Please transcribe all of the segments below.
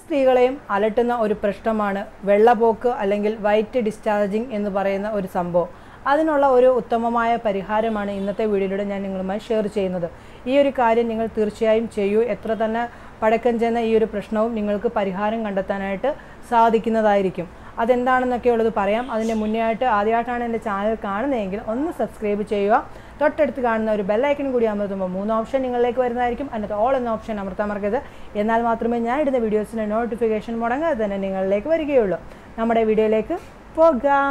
സ്ത്രീകളെയും അലട്ടുന്ന ഒരു പ്രശ്നമാണ് വെള്ളപ്പോക്ക് അല്ലെങ്കിൽ വൈറ്റ് ഡിസ്ചാർജിങ് എന്ന് പറയുന്ന ഒരു സംഭവം അതിനുള്ള ഒരു ഉത്തമമായ പരിഹാരമാണ് ഇന്നത്തെ വീഡിയോയിലൂടെ ഞാൻ നിങ്ങളുമായി ഷെയർ ചെയ്യുന്നത് ഈ ഒരു കാര്യം നിങ്ങൾ തീർച്ചയായും ചെയ്യൂ എത്ര തന്നെ പഴക്കം ചെന്ന ഈ ഒരു പ്രശ്നവും നിങ്ങൾക്ക് പരിഹാരം കണ്ടെത്താനായിട്ട് സാധിക്കുന്നതായിരിക്കും അതെന്താണെന്നൊക്കെ ഉള്ളത് പറയാം അതിന് മുന്നേ ആയിട്ട് ആദ്യമായിട്ടാണ് എൻ്റെ ചാനൽ കാണുന്നതെങ്കിൽ ഒന്ന് സബ്സ്ക്രൈബ് ചെയ്യുക തൊട്ടടുത്ത് കാണുന്ന ഒരു ബെല്ലൈക്കൺ കൂടി അമർത്തുമ്പോൾ മൂന്ന് ഓപ്ഷൻ നിങ്ങളിലേക്ക് വരുന്നതായിരിക്കും അതിനകത്ത് ഓൾ എന്ന ഓപ്ഷൻ അമർത്താൻ മറക്കരുത് എന്നാൽ മാത്രമേ ഞാൻ ഇടുന്ന വീഡിയോസിൻ്റെ നോട്ടിഫിക്കേഷൻ മുടങ്ങാതെ തന്നെ നിങ്ങളിലേക്ക് വരികയുള്ളൂ നമ്മുടെ വീഡിയോയിലേക്ക് പോകാം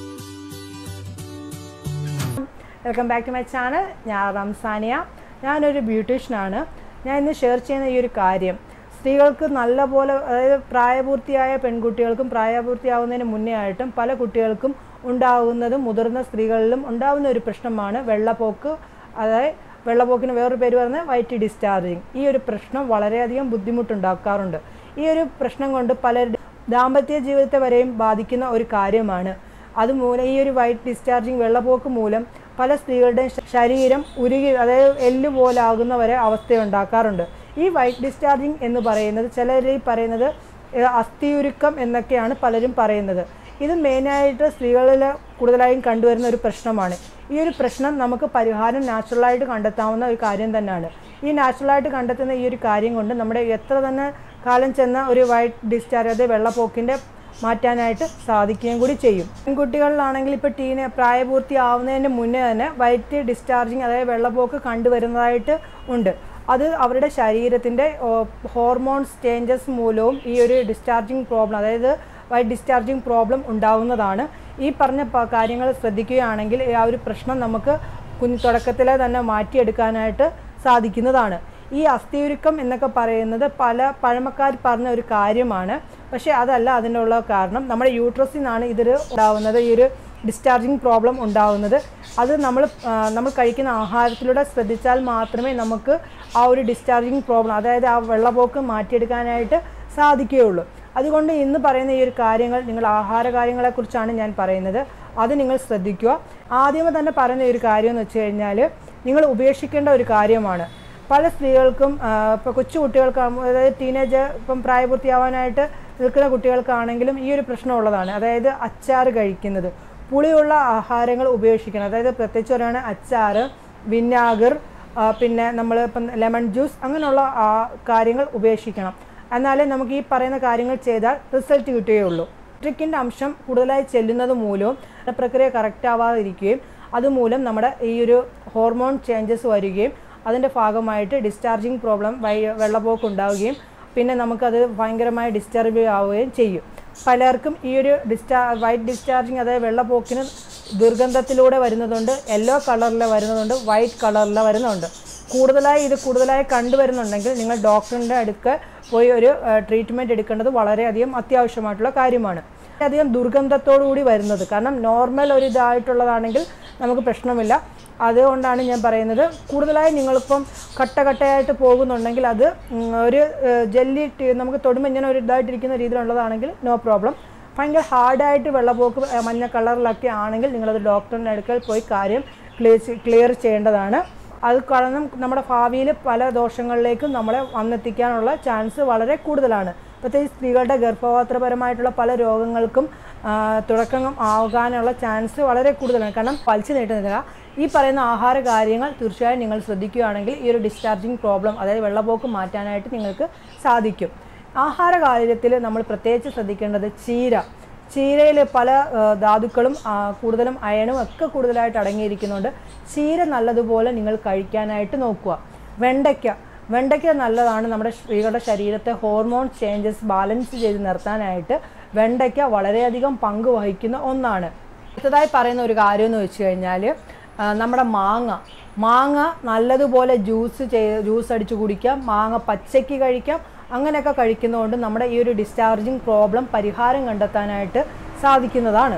welcome back to my channel ഞാൻ റംസാനിയ ഞാനൊരു ബ്യൂട്ടീഷ്യനാണ് ഞാൻ ഇന്ന് ഷെയർ ചെയ്യുന്ന ഈ ഒരു കാര്യം സ്ത്രീകൾക്ക് നല്ലപോലെ അതായത് പ്രായപൂർത്തിയായ പെൺകുട്ടികൾക്കും പ്രായപൂർത്തിയാവുന്നതിന് മുന്നേ ആയിട്ടും പല കുട്ടികൾക്കും ഉണ്ടാകുന്നതും മുതിർന്ന സ്ത്രീകളിലും ഉണ്ടാകുന്ന ഒരു പ്രശ്നമാണ് വെള്ളപ്പോക്ക് അതായത് വെള്ളപ്പോക്കിന് വേറൊരു പേര് പറയുന്നത് വൈറ്റ് ഡിസ്ചാർജിങ് ഈ ഒരു പ്രശ്നം വളരെയധികം ബുദ്ധിമുട്ടുണ്ടാക്കാറുണ്ട് ഈ ഒരു പ്രശ്നം കൊണ്ട് പല ദാമ്പത്യ ജീവിതത്തെ വരെയും ബാധിക്കുന്ന ഒരു കാര്യമാണ് അതുമൂലം ഈ ഒരു വൈറ്റ് ഡിസ്ചാർജിങ് വെള്ളപ്പോക്ക് മൂലം പല സ്ത്രീകളുടെയും ശരീരം ഉരുകി അതായത് എല്ല് പോലാകുന്ന വരെ അവസ്ഥയുണ്ടാക്കാറുണ്ട് ഈ വൈറ്റ് ഡിസ്ചാർജിങ് എന്ന് പറയുന്നത് ചിലർ ഈ പറയുന്നത് അസ്ഥിയുരുക്കം എന്നൊക്കെയാണ് പലരും പറയുന്നത് ഇത് മെയിനായിട്ട് സ്ത്രീകളിൽ കൂടുതലായും കണ്ടുവരുന്ന ഒരു പ്രശ്നമാണ് ഈ ഒരു പ്രശ്നം നമുക്ക് പരിഹാരം നാച്ചുറലായിട്ട് കണ്ടെത്താവുന്ന ഒരു കാര്യം തന്നെയാണ് ഈ നാച്ചുറലായിട്ട് കണ്ടെത്തുന്ന ഈ ഒരു കാര്യം കൊണ്ട് നമ്മുടെ എത്ര തന്നെ കാലം ചെന്ന ഒരു വൈറ്റ് ഡിസ്ചാർജ് അതായത് വെള്ളപ്പോക്കിൻ്റെ മാറ്റാനായിട്ട് സാധിക്കുകയും കൂടി ചെയ്യും പെൺകുട്ടികളിലാണെങ്കിൽ ഇപ്പോൾ ടീന് പ്രായപൂർത്തിയാവുന്നതിന് മുന്നേ തന്നെ വൈറ്റ് ഡിസ്ചാർജിങ് അതായത് വെള്ളപ്പോക്ക് കണ്ടുവരുന്നതായിട്ട് ഉണ്ട് അത് അവരുടെ ശരീരത്തിൻ്റെ ഹോർമോൺസ് ചേഞ്ചസ് മൂലവും ഈ ഒരു ഡിസ്ചാർജിങ് പ്രോബ്ലം അതായത് വൈറ്റ് ഡിസ്ചാർജിങ് പ്രോബ്ലം ഉണ്ടാവുന്നതാണ് ഈ പറഞ്ഞ കാര്യങ്ങൾ ശ്രദ്ധിക്കുകയാണെങ്കിൽ ആ ഒരു പ്രശ്നം നമുക്ക് കുഞ്ഞു തുടക്കത്തിലെ തന്നെ മാറ്റിയെടുക്കാനായിട്ട് സാധിക്കുന്നതാണ് ഈ അസ്ഥിയുരുക്കം എന്നൊക്കെ പറയുന്നത് പല പഴമക്കാർ പറഞ്ഞ ഒരു കാര്യമാണ് പക്ഷേ അതല്ല അതിനുള്ള കാരണം നമ്മുടെ യൂട്രസിൽ നിന്നാണ് ഇതിൽ ഉണ്ടാവുന്നത് ഈ ഒരു ഡിസ്ചാർജിങ് പ്രോബ്ലം ഉണ്ടാവുന്നത് അത് നമ്മൾ നമ്മൾ കഴിക്കുന്ന ആഹാരത്തിലൂടെ ശ്രദ്ധിച്ചാൽ മാത്രമേ നമുക്ക് ആ ഒരു ഡിസ്ചാർജിങ് പ്രോബ്ലം അതായത് ആ വെള്ളപ്പോക്ക് മാറ്റിയെടുക്കാനായിട്ട് സാധിക്കുകയുള്ളൂ അതുകൊണ്ട് ഇന്ന് പറയുന്ന ഈ ഒരു കാര്യങ്ങൾ നിങ്ങൾ ആഹാര കാര്യങ്ങളെക്കുറിച്ചാണ് ഞാൻ പറയുന്നത് അത് നിങ്ങൾ ശ്രദ്ധിക്കുക ആദ്യമേ തന്നെ പറയുന്ന ഒരു കാര്യം എന്ന് വെച്ച് കഴിഞ്ഞാൽ നിങ്ങൾ ഉപേക്ഷിക്കേണ്ട ഒരു കാര്യമാണ് പല സ്ത്രീകൾക്കും ഇപ്പോൾ കൊച്ചു കുട്ടികൾക്ക് അതായത് ടീനേജ് ഇപ്പം പ്രായപൂർത്തിയാവാനായിട്ട് നിൽക്കുന്ന കുട്ടികൾക്കാണെങ്കിലും ഈ ഒരു പ്രശ്നം ഉള്ളതാണ് അതായത് അച്ചാർ കഴിക്കുന്നത് പുളിയുള്ള ആഹാരങ്ങൾ ഉപേക്ഷിക്കണം അതായത് പ്രത്യേകിച്ച് പറയുകയാണെങ്കിൽ അച്ചാർ വിനാഗർ പിന്നെ നമ്മൾ ഇപ്പം ലെമൺ ജ്യൂസ് അങ്ങനെയുള്ള കാര്യങ്ങൾ ഉപേക്ഷിക്കണം എന്നാലേ നമുക്ക് ഈ പറയുന്ന കാര്യങ്ങൾ ചെയ്താൽ റിസൾട്ട് കിട്ടുകയുള്ളൂ ഇലക്ട്രിക്കിൻ്റെ അംശം കൂടുതലായി ചെല്ലുന്നത് മൂലവും പ്രക്രിയ കറക്റ്റ് ആവാതിരിക്കുകയും അതുമൂലം നമ്മുടെ ഈ ഒരു ഹോർമോൺ ചേഞ്ചസ് വരികയും അതിൻ്റെ ഭാഗമായിട്ട് ഡിസ്ചാർജിങ് പ്രോബ്ലം വൈ വെള്ളപ്പോക്ക് ഉണ്ടാവുകയും പിന്നെ നമുക്കത് ഭയങ്കരമായി ഡിസ്റ്റർബ് ആവുകയും ചെയ്യും പലർക്കും ഈ ഒരു ഡിസ്ചാ വൈറ്റ് ഡിസ്ചാർജിങ് അതായത് വെള്ളപ്പോക്കിന് ദുർഗന്ധത്തിലൂടെ വരുന്നതുണ്ട് യെല്ലോ കളറിൽ വരുന്നതുണ്ട് വൈറ്റ് കളറിൽ വരുന്നുണ്ട് കൂടുതലായി ഇത് കൂടുതലായി കണ്ടുവരുന്നുണ്ടെങ്കിൽ നിങ്ങൾ ഡോക്ടറിൻ്റെ അടുക്ക് പോയി ഒരു ട്രീറ്റ്മെൻറ്റ് എടുക്കേണ്ടത് വളരെയധികം അത്യാവശ്യമായിട്ടുള്ള കാര്യമാണ് അധികം ദുർഗന്ധത്തോടു കൂടി വരുന്നത് കാരണം നോർമൽ ഒരു ഇതായിട്ടുള്ളതാണെങ്കിൽ നമുക്ക് പ്രശ്നമില്ല അതുകൊണ്ടാണ് ഞാൻ പറയുന്നത് കൂടുതലായി നിങ്ങളിപ്പം കട്ട കട്ടയായിട്ട് പോകുന്നുണ്ടെങ്കിൽ അത് ഒരു ജെല്ലി നമുക്ക് തൊടുമ്പോൾ ഇങ്ങനെ ഒരു ഇതായിട്ടിരിക്കുന്ന രീതിയിലുള്ളതാണെങ്കിൽ നോ പ്രോബ്ലം ഭയങ്കര ഹാർഡായിട്ട് വെള്ളപ്പോക്ക് മഞ്ഞ കളറിലൊക്കെ ആണെങ്കിൽ നിങ്ങളത് ഡോക്ടറിൻ്റെ അടുക്കൽ പോയി കാര്യം ക്ലിയർ ക്ലിയർ ചെയ്യേണ്ടതാണ് അത് കാരണം നമ്മുടെ ഭാവിയിൽ പല ദോഷങ്ങളിലേക്കും നമ്മളെ വന്നെത്തിക്കാനുള്ള ചാൻസ് വളരെ കൂടുതലാണ് പ്രത്യേകിച്ച് സ്ത്രീകളുടെ ഗർഭപാത്രപരമായിട്ടുള്ള പല രോഗങ്ങൾക്കും തുടക്കം ആകാനുള്ള ചാൻസ് വളരെ കൂടുതലാണ് കാരണം വലിച്ചു നീട്ടുന്നില്ല ഈ പറയുന്ന ആഹാര കാര്യങ്ങൾ തീർച്ചയായും നിങ്ങൾ ശ്രദ്ധിക്കുകയാണെങ്കിൽ ഈ ഒരു ഡിസ്ചാർജിങ് പ്രോബ്ലം അതായത് വെള്ളപ്പോക്ക് മാറ്റാനായിട്ട് നിങ്ങൾക്ക് സാധിക്കും ആഹാര കാര്യത്തിൽ നമ്മൾ പ്രത്യേകിച്ച് ശ്രദ്ധിക്കേണ്ടത് ചീര ചീരയിൽ പല ധാതുക്കളും കൂടുതലും അയണും ഒക്കെ കൂടുതലായിട്ട് അടങ്ങിയിരിക്കുന്നുണ്ട് ചീര നല്ലതുപോലെ നിങ്ങൾ കഴിക്കാനായിട്ട് നോക്കുക വെണ്ടയ്ക്ക വെണ്ടയ്ക്ക നല്ലതാണ് നമ്മുടെ സ്ത്രീകളുടെ ശരീരത്തെ ഹോർമോൺ ചേഞ്ചസ് ബാലൻസ് ചെയ്ത് നിർത്താനായിട്ട് വെണ്ടയ്ക്ക വളരെയധികം പങ്ക് വഹിക്കുന്ന ഒന്നാണ് അടുത്തതായി പറയുന്ന ഒരു കാര്യം എന്ന് വെച്ച് കഴിഞ്ഞാൽ നമ്മുടെ മാങ്ങ മാങ്ങ നല്ലതുപോലെ ജ്യൂസ് ചെയ്ത് ജ്യൂസ് അടിച്ച് കുടിക്കാം മാങ്ങ പച്ചയ്ക്ക് കഴിക്കാം അങ്ങനെയൊക്കെ കഴിക്കുന്നതുകൊണ്ട് നമ്മുടെ ഈ ഒരു ഡിസ്ചാർജിങ് പ്രോബ്ലം പരിഹാരം കണ്ടെത്താനായിട്ട് സാധിക്കുന്നതാണ്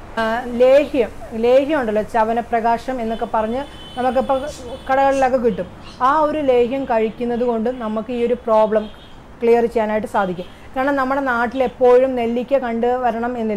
ലേഹ്യം ലേഹ്യം ഉണ്ടല്ലോ ചവനപ്രകാശം എന്നൊക്കെ പറഞ്ഞ് നമുക്കിപ്പോൾ കടകളിലൊക്കെ കിട്ടും ആ ഒരു ലേഹ്യം കഴിക്കുന്നത് കൊണ്ട് നമുക്ക് ഈ ഒരു പ്രോബ്ലം ക്ലിയർ ചെയ്യാനായിട്ട് സാധിക്കും കാരണം നമ്മുടെ നാട്ടിൽ എപ്പോഴും നെല്ലിക്ക കണ്ട് വരണം എന്നില്ല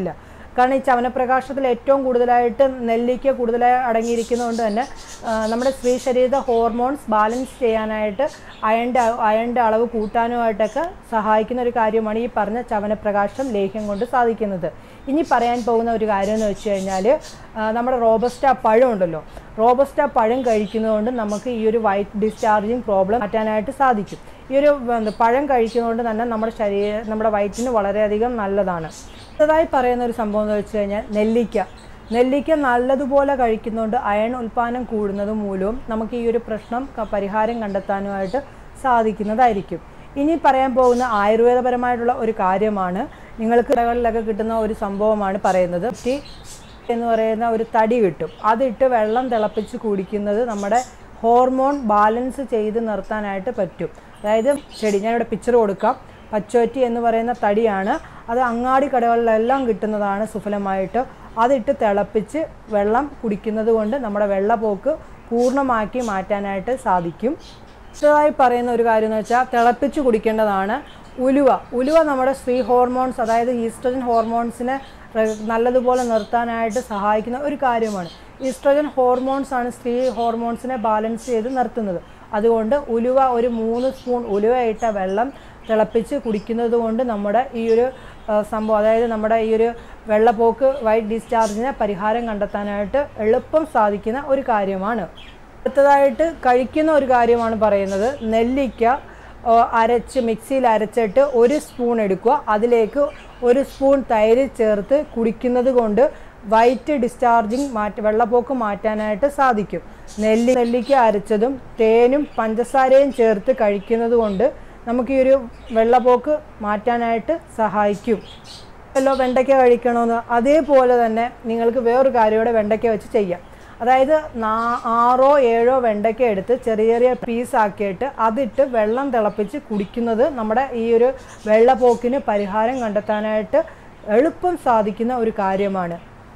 കാരണം ഈ ചവനപ്രകാശത്തിൽ ഏറ്റവും കൂടുതലായിട്ട് നെല്ലിക്ക കൂടുതലായി അടങ്ങിയിരിക്കുന്നതുകൊണ്ട് തന്നെ ആ, നമ്മുടെ സ്ത്രീ ശരീരത്തെ ഹോർമോൺസ് ബാലൻസ് ചെയ്യാനായിട്ട് അയണിൻ്റെ അയണിൻ്റെ അളവ് കൂട്ടാനുമായിട്ടൊക്കെ സഹായിക്കുന്ന ഒരു കാര്യമാണ് ഈ പറഞ്ഞ ചവനപ്രകാശം ലേഹ്യം കൊണ്ട് സാധിക്കുന്നത് ഇനി പറയാൻ പോകുന്ന ഒരു കാര്യം എന്ന് വെച്ച് കഴിഞ്ഞാൽ നമ്മുടെ റോബസ്റ്റ പഴം ഉണ്ടല്ലോ റോബസ്റ്റ പഴം കഴിക്കുന്നതുകൊണ്ട് നമുക്ക് ഈ ഒരു വൈറ്റ് ഡിസ്ചാർജിങ് പ്രോബ്ലം മാറ്റാനായിട്ട് സാധിക്കും ഈ ഒരു എന്ത് പഴം കഴിക്കുന്നതുകൊണ്ട് തന്നെ നമ്മുടെ ശരീര നമ്മുടെ വയറ്റിന് വളരെയധികം നല്ലതാണ് അടുത്തതായി പറയുന്ന ഒരു സംഭവം എന്ന് വെച്ച് കഴിഞ്ഞാൽ നെല്ലിക്ക നെല്ലിക്ക നല്ലതുപോലെ കഴിക്കുന്നതുകൊണ്ട് അയൺ ഉൽപ്പാദനം കൂടുന്നത് മൂലവും നമുക്ക് ഈ ഒരു പ്രശ്നം ക- പരിഹാരം കണ്ടെത്താനുമായിട്ട് സാധിക്കുന്നതായിരിക്കും ഇനി പറയാൻ പോകുന്ന ആയുർവേദപരമായിട്ടുള്ള ഒരു കാര്യമാണ് നിങ്ങൾക്ക് കടകളിലൊക്കെ കിട്ടുന്ന ഒരു സംഭവമാണ് പറയുന്നത് ഈ എന്ന് പറയുന്ന ഒരു തടി കിട്ടും അതിട്ട് വെള്ളം തിളപ്പിച്ച് കുടിക്കുന്നത് നമ്മുടെ ഹോർമോൺ ബാലൻസ് ചെയ്ത് നിർത്താനായിട്ട് പറ്റും അതായത് ചെടി ഞാനിവിടെ പിക്ചർ കൊടുക്കാം പച്ചോറ്റി എന്ന് പറയുന്ന തടിയാണ് അത് അങ്ങാടി കടകളിലെല്ലാം കിട്ടുന്നതാണ് സുഫലമായിട്ട് അതിട്ട് തിളപ്പിച്ച് വെള്ളം കുടിക്കുന്നത് കൊണ്ട് നമ്മുടെ വെള്ളപ്പോക്ക് പൂർണ്ണമാക്കി മാറ്റാനായിട്ട് സാധിക്കും അടുത്തതായി പറയുന്ന ഒരു കാര്യം എന്ന് വെച്ചാൽ തിളപ്പിച്ച് കുടിക്കേണ്ടതാണ് ഉലുവ ഉലുവ നമ്മുടെ സ്ത്രീ ഹോർമോൺസ് അതായത് ഈസ്ട്രജൻ ഹോർമോൺസിനെ റെ- നല്ലതുപോലെ നിർത്താനായിട്ട് സഹായിക്കുന്ന ഒരു കാര്യമാണ് ഈസ്ട്രജൻ ഹോർമോൺസ് ആണ് സ്ത്രീ ഹോർമോൺസിനെ ബാലൻസ് ചെയ്ത് നിർത്തുന്നത് അതുകൊണ്ട് ഉലുവ ഒരു മൂന്ന് സ്പൂൺ ഉലുവ ഇട്ട വെള്ളം തിളപ്പിച്ച് കുടിക്കുന്നത് കൊണ്ട് നമ്മുടെ ഈ ഒരു ആ, സംഭവം അതായത് നമ്മുടെ ഈ ഒരു വെള്ളപ്പോക്ക് വൈറ്റ് ഡിസ്ചാർജിന് പരിഹാരം കണ്ടെത്താനായിട്ട് എളുപ്പം സാധിക്കുന്ന ഒരു കാര്യമാണ് അടുത്തതായിട്ട് കഴിക്കുന്ന ഒരു കാര്യമാണ് പറയുന്നത് നെല്ലിക്ക ആ, അരച്ച് മിക്സിയിൽ അരച്ചിട്ട് ഒരു സ്പൂൺ എടുക്കുക അതിലേക്ക് ഒരു സ്പൂൺ തൈര് ചേർത്ത് കുടിക്കുന്നത് കൊണ്ട് വൈറ്റ് ഡിസ്ചാർജിങ് മാറ്റ വെള്ളപ്പോക്ക് മാറ്റാനായിട്ട് സാധിക്കും നെല്ലി നെല്ലിക്ക അരച്ചതും തേനും പഞ്ചസാരയും ചേർത്ത് കഴിക്കുന്നത് കൊണ്ട് നമുക്ക് ഈ ഒരു വെള്ളപ്പോക്ക് മാറ്റാനായിട്ട് സഹായിക്കും വല്ലോ വെണ്ടയ്ക്ക കഴിക്കണമെന്ന് അതേപോലെ തന്നെ നിങ്ങൾക്ക് വേറൊരു കാര്യം കൂടെ വെണ്ടയ്ക്ക വെച്ച് ചെയ്യാം അതായത് നാ ആറോ ഏഴോ വെണ്ടയ്ക്ക എടുത്ത് ചെറിയ ചെറിയ പീസാക്കിയിട്ട് അതിട്ട് വെള്ളം തിളപ്പിച്ച് കുടിക്കുന്നത് നമ്മുടെ ഈ ഒരു വെള്ളപ്പോക്കിന് പരിഹാരം കണ്ടെത്താനായിട്ട് എളുപ്പം സാധിക്കുന്ന ഒരു കാര്യമാണ്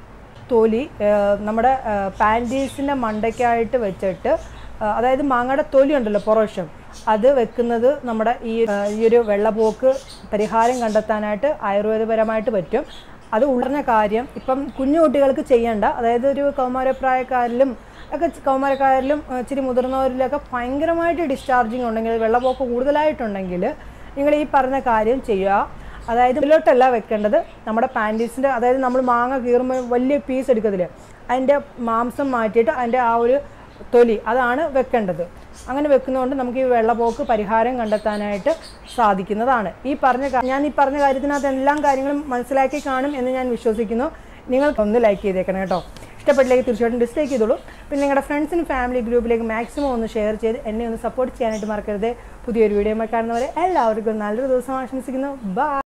തൊലി ആ, നമ്മുടെ പാൻറ്റീസിൻ്റെ മണ്ടയ്ക്കായിട്ട് വെച്ചിട്ട് ആ, അതായത് മാങ്ങയുടെ തൊലി ഉണ്ടല്ലോ പൊറോഷം അത് വെക്കുന്നത് നമ്മുടെ ഈ ആ, ഈ ഒരു വെള്ളപ്പോക്ക് പരിഹാരം കണ്ടെത്താനായിട്ട് ആയുർവേദപരമായിട്ട് പറ്റും അത് ഉള്ളറിഞ്ഞ കാര്യം ഇപ്പം കുഞ്ഞു കുട്ടികൾക്ക് ചെയ്യേണ്ട അതായത് ഒരു കൗമാരപ്രായക്കാരിലും ഒക്കെ ചെ- കൗമാരക്കാരിലും ആ, ഇച്ചിരി മുതിർന്നവരിലൊക്കെ ഭയങ്കരമായിട്ട് ഡിസ്ചാർജിങ് ഉണ്ടെങ്കിൽ വെള്ളപ്പോക്ക് കൂടുതലായിട്ടുണ്ടെങ്കിൽ നിങ്ങൾ ഈ പറഞ്ഞ കാര്യം ചെയ്യുക അതായത് ഇതിലോട്ടല്ല വെക്കേണ്ടത് നമ്മുടെ പാൻറ്റീസിൻ്റെ അതായത് നമ്മൾ മാങ്ങ കീറുമ്പോൾ വലിയ പീസ് എടുക്കത്തില്ലേ അതിൻ്റെ മാംസം മാറ്റിയിട്ട് അതിൻ്റെ ആ ഒരു തൊലി അതാണ് വെക്കേണ്ടത് അങ്ങനെ വെക്കുന്നതുകൊണ്ട് നമുക്ക് ഈ വെള്ളപ്പോക്ക് പരിഹാരം കണ്ടെത്താനായിട്ട് സാധിക്കുന്നതാണ് ഈ പറഞ്ഞ കാ- ഞാൻ ഈ പറഞ്ഞ കാര്യത്തിനകത്ത് എല്ലാ കാര്യങ്ങളും മനസ്സിലാക്കി കാണും എന്ന് ഞാൻ വിശ്വസിക്കുന്നു നിങ്ങൾക്ക് ഒന്ന് ലൈക്ക് ചെയ്തേക്കണം കേട്ടോ ഇഷ്ടപ്പെട്ടില്ലെങ്കിൽ തീർച്ചയായിട്ടും ഡിസ്ലൈക്ക് ചെയ്തോളൂ പിന്നെ നിങ്ങളുടെ ഫ്രണ്ട്സിനും ഫാമിലി ഗ്രൂപ്പിലേക്ക് മാക്സിമം ഒന്ന് ഷെയർ ചെയ്ത് എന്നെ ഒന്ന് സപ്പോർട്ട് ചെയ്യാനായിട്ട് മറക്കരുത് പുതിയൊരു വീഡിയോ കാണുന്നവരെ എല്ലാവർക്കും നല്ലൊരു ദിവസം ആശംസിക്കുന്നു ബൈ